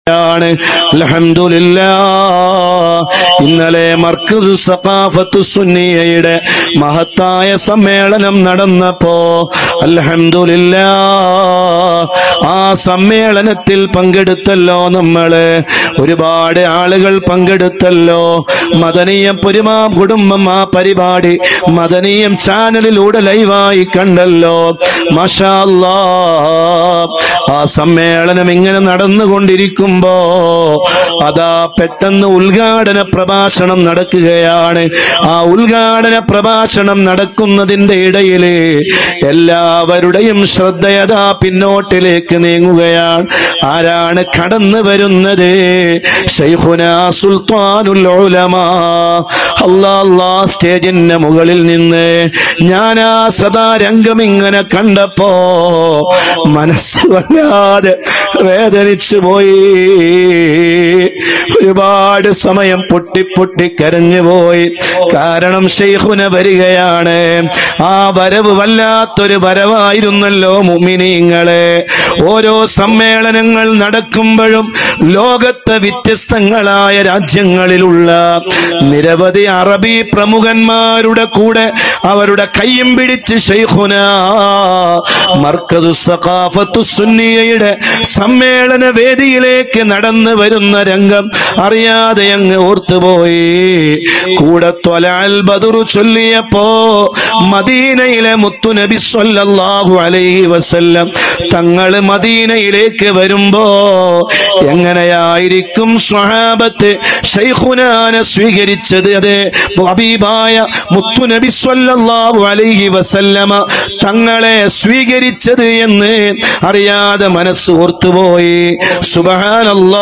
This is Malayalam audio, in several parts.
ാണ് അൽഹംദുലില്ലാ ഇന്നലെ മർക്കസു സഖാഫത്തു സുന്നിയയുടെ മഹത്തായ സമ്മേളനം നടന്നപ്പോ അൽഹംദുലില്ലാ ആ സമ്മേളനത്തിൽ പങ്കെടുത്തല്ലോ നമ്മള് ഒരുപാട് ആളുകൾ പങ്കെടുത്തല്ലോ മദനീയം പൊരുമാ കുടുംബം ആ പരിപാടി മദനീയം ചാനലിലൂടെ ലൈവായി കണ്ടല്ലോ മാഷാ അല്ലാ ആ സമ്മേളനം ഇങ്ങനെ നടന്നുകൊണ്ടിരിക്കുമ്പോ അതാ പെട്ടെന്ന് ഉദ്ഘാടന പ്രഭാഷണം നടക്കുകയാണ് ആ ഉദ്ഘാടന പ്രഭാഷണം നടക്കുന്നതിന്റെ ഇടയില് എല്ലാവരുടെയും ശ്രദ്ധയതാ പിന്നോട്ടിലേക്ക് നീങ്ങുകയാണ് ആരാണ് കടന്നു വരുന്നത് ഷൈഖുന സുൽത്താനുൽ ഉലമാ അല്ലാ അല്ലാ സ്റ്റേജിന്റെ മുകളിൽ നിന്ന് ഞാൻ ആ സദാ രംഗം ഇങ്ങനെ കണ്ടപ്പോ മനസ്സ് വല്ലാതെ വേദനിച്ചു പോയി ഒരുപാട് സമയം പൊട്ടി പൊട്ടി കരഞ്ഞു പോയി കാരണം ഷെയ്ഖുന വരികയാണ് ആ വരവ് വല്ലാത്തൊരു വരവായിരുന്നല്ലോ മുമിനീങ്ങളെ ഓരോ സമ്മേളനങ്ങൾ നടക്കുമ്പോഴും ലോകത്തെ വ്യത്യസ്തങ്ങളായ രാജ്യങ്ങളിലുള്ള നിരവധി അറബി പ്രമുഖന്മാരുടെ കൂടെ അവരുടെ കയ്യും പിടിച്ച് ഷെയ്ഖുന മർക്കസു സഖാഫത്തു സുന്നിയയുടെ സമ്മേളന വേദിയിലേക്ക് നടന്നു വരുന്ന രംഗം അറിയാതെ അങ്ങ് ഓർത്തുപോയി കൂടെ ത്വലാൽ ബദറു ചൊല്ലിയപ്പോ മദീനയിലെ മുത്തുനബി സ്വല്ലല്ലാഹു അലൈഹി വസല്ലം തങ്ങള് മദീനയിലേക്ക് വരുമ്പോ എങ്ങനെയായിരിക്കും സ്വഹാബത്ത് ഷൈഖുനാനെ സ്വീകരിച്ചത് അതെ ഹബീബായ മുത്തുനബി സ്വല്ലല്ലാഹു അലൈഹി വസല്ലമ തങ്ങളെ സ്വീകരിച്ചത് എന്ന് അറിയാതെ മനസ്സ് ഓർത്തുപോയി സുബഹാനല്ലാ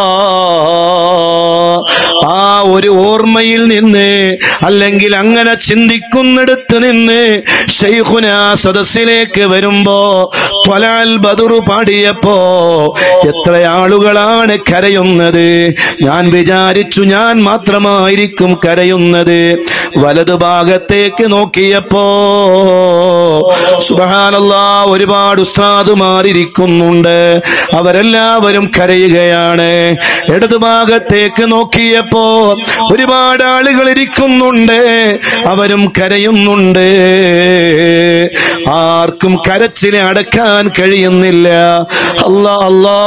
ആ ഒരു ഓർമ്മയിൽ നിന്ന് അല്ലെങ്കിൽ അങ്ങനെ ചിന്തിക്കുന്നിടത്ത് നിന്ന് ഷെയ്ഖുന സദസ്സിലേക്ക് വരുമ്പോ ത്വലാൽ ബദറു പാടിയപ്പോ എത്ര ആളുകളാണ് കരയുന്നത് ഞാൻ വിചാരിച്ചു ഞാൻ മാത്രമായിരിക്കും കരയുന്നത് വലതുഭാഗത്തേക്ക് നോക്കിയപ്പോ സുബഹാനല്ലാ ഒരുപാട് ഉസ്താദുമാരിയ്ക്കുന്നുണ്ട് അവരെല്ലാവരും കരയുകയാണ് ഇടതുഭാഗത്തേക്ക് നോക്കിയപ്പോ ഒരുപാട് ആളുകൾ ഇരിക്കുന്നുണ്ട് അവരും കരയുന്നുണ്ട് ആർക്കും കരച്ചിലെ അടക്കാൻ കഴിയുന്നില്ല അല്ലാ അല്ലാ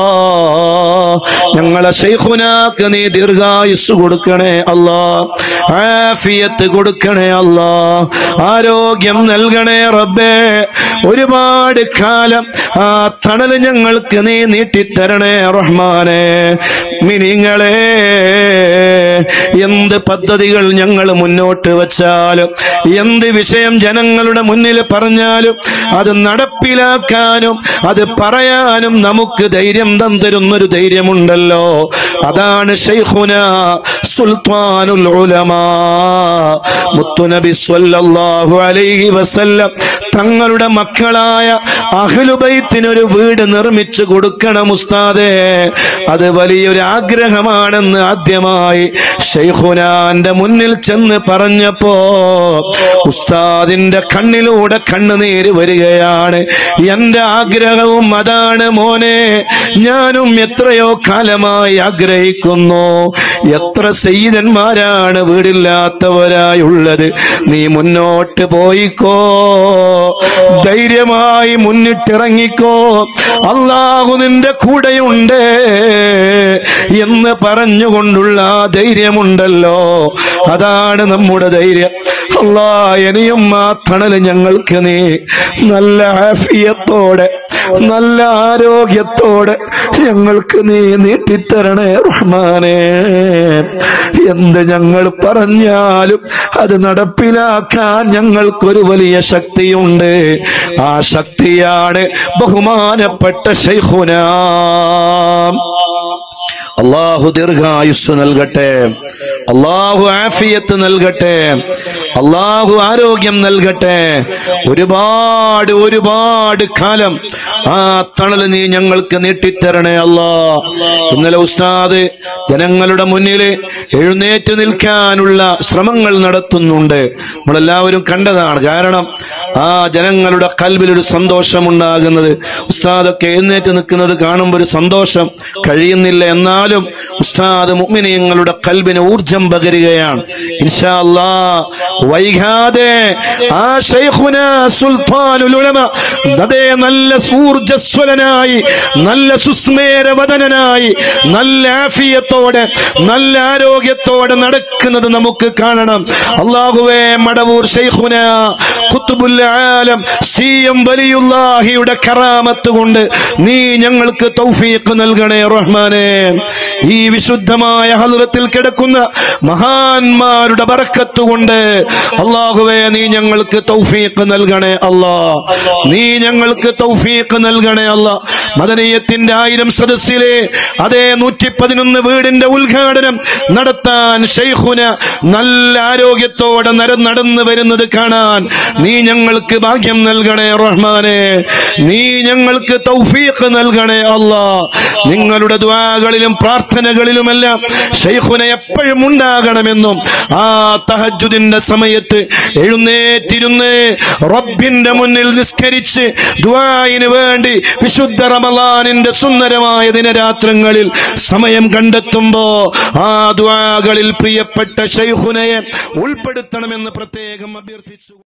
ഞങ്ങളെ ഷെയ്ഖുനാക്ക് നീ ദീർഘായുസ് കൊടുക്കണേ അല്ലാ ആഫിയത്ത് കൊടുക്കണേ അല്ലാ ആരോഗ്യം നൽകണേ റബ്ബേ ഒരുപാട് കാലം ആ തണല് ഞങ്ങൾക്ക് നീ നീട്ടിത്തരണേ റഹ്മാനെ മിനിങ്ങളെ എന്ത് പദ്ധതികൾ ഞങ്ങൾ മുന്നോട്ട് വച്ചാലും എന്ത് വിഷയം ജനങ്ങളുടെ മുന്നിൽ പറഞ്ഞാലും അത് നടപ്പിലാക്കാനും അത് പറയാനും നമുക്ക് ധൈര്യം തന്നിരുന്നൊരു ധൈര്യമുണ്ടല്ലോ അതാണ് ഷെയ്ഖുന സുൽത്താനുൽ ഉലമാ മുത്തുനബി സ്വല്ലല്ലാഹു അലൈഹി വസല്ലം തങ്ങളുടെ മക്കളായ അഹ്ലുബൈത്തിനൊരു വീട് നിർമ്മിച്ചു കൊടുക്കണം ഉസ്താദേ അത് വലിയൊരു ആഗ്രഹമാണെന്ന് ആദ്യമായി ഷെയ്ഖുനാന്റെ മുന്നിൽ ചെന്ന് പറഞ്ഞപ്പോ ഉസ്താദിന്റെ കണ്ണിലൂടെ കണ്ണുനീര് വരികയാണ് എന്റെ ആഗ്രഹവും അതാണ് മോനെ ഞാനും എത്രയോ കാലമായി ആഗ്രഹിക്കുന്നു എത്ര സയ്യിദന്മാരാണ് വീടില്ലാത്തവരായുള്ളത് നീ മുന്നോട്ട് പോയിക്കോ ധൈര്യമായി മുന്നിട്ടിറങ്ങിക്കോ അള്ളാഹു നിന്റെ കൂടെയുണ്ട് എന്ന് പറഞ്ഞുകൊണ്ടുള്ള ആ ധൈര്യമുണ്ടല്ലോ അതാണ് നമ്മുടെ ധൈര്യം അല്ലാ ഇനിയും ആ തണല് ഞങ്ങൾക്ക് നീ നല്ല ആഫിയത്തോടെ നല്ല ആരോഗ്യത്തോടെ ഞങ്ങൾക്ക് നീ നീട്ടിത്തരണേ റഹ്മാനേ എന്ത് ഞങ്ങൾ പറഞ്ഞാലും അത് നടപ്പിലാക്കാൻ ഞങ്ങൾക്കൊരു വലിയ ശക്തിയുണ്ട് ആ ശക്തിയാണ് ബഹുമാനപ്പെട്ട ശൈഖുന അള്ളാഹു ദീർഘായുസ് നൽകട്ടെ അള്ളാഹു ആഫിയത്ത് നൽകട്ടെ അള്ളാഹു ആരോഗ്യം നൽകട്ടെ ഒരുപാട് ഒരുപാട് കാലം ആ തണൽ നീ ഞങ്ങൾക്ക് നീട്ടിത്തരണേ അല്ലാ ഇന്നലെ ഉസ്താദ് ജനങ്ങളുടെ മുന്നിൽ എഴുന്നേറ്റ് നിൽക്കാനുള്ള ശ്രമങ്ങൾ നടത്തുന്നുണ്ട് നമ്മളെല്ലാവരും കണ്ടതാണ് കാരണം ആ ജനങ്ങളുടെ കൽവിൽ ഒരു സന്തോഷമുണ്ടാകുന്നത് ഉസ്താദൊക്കെ എഴുന്നേറ്റ് നിൽക്കുന്നത് കാണുമ്പോൾ ഒരു സന്തോഷം കഴിയുന്നില്ല എന്നാലും ഉസ്താദ് മുഅ്മിനീങ്ങളുടെ കൽബിന് ഊർജം പകരുകയാണ് ഇൻഷാ അല്ലാ വൈകാതെ ആ ശൈഖുന സുൽത്താനുൽ ഉലമ അതേ നല്ല ഊർജസ്വലനായി നല്ല സുസ്മേരവദനായി നല്ല ആഫിയത്തോടെ നല്ല ആരോഗ്യത്തോടെ നടക്കുന്നത് നമുക്ക് കാണണം അള്ളാഹുവേ മടവൂർ ശൈഖുന ഖുത്ബുൽ ആലം സി എം വലിയുല്ലാഹിയുടെ കറാമത്ത് കൊണ്ട് നീ ഞങ്ങൾക്ക് തൗഫീഖ് നൽകണേ റഹ്മാനെ ഈ വിശുദ്ധമായ ഹദ്റത്തിൽ കിടക്കുന്ന മഹാന്മാരുടെ ബറക്കത്ത് കൊണ്ട് അള്ളാഹുവേ നീ ഞങ്ങൾക്ക് തൗഫീഖ് നൽകണേ അല്ലാ നീ ഞങ്ങൾക്ക് തൗഫീഖ് നൽകണേ അല്ലാ മദനീയത്തിന്റെ ആയിരം സദസ്സിലെ അതേ നൂറ്റി പതിനൊന്ന് വീടിന്റെ ഉദ്ഘാടനം നടത്താൻ ഷെയ്ഖുന നല്ല ആരോഗ്യത്തോടെ നര നടന്നു വരുന്നത് കാണാൻ നീ ഞങ്ങൾക്ക് ഭാഗ്യം നൽകണേ റഹ്മാനെ നീ ഞങ്ങൾക്ക് തൗഫീഖ് നൽകണേ അല്ലാ നിങ്ങളുടെ ദ്വാകളിലും പ്രാർത്ഥനകളിലുമെല്ലാം ഷെയ്ഖുന എപ്പോഴും ഉണ്ടാകണമെന്നും ആ തഹജുദിന്റെ സമയത്ത് എഴുന്നേറ്റിരുന്ന് റബ്ബിന്റെ മുന്നിൽ നിസ്കരിച്ച് ദ്വായിന് വേണ്ടി വിശുദ്ധ റമലാനിന്റെ സുന്ദരമായ ദിനരാത്രങ്ങളിൽ സമയം കണ്ടെത്തുമ്പോ ആ ദ്വാകളിൽ പ്രിയപ്പെട്ട ഷെയ്ഖുനയെ ഉൾപ്പെടുത്തണമെന്ന് പ്രത്യേകം അഭ്യർത്ഥിച്ചു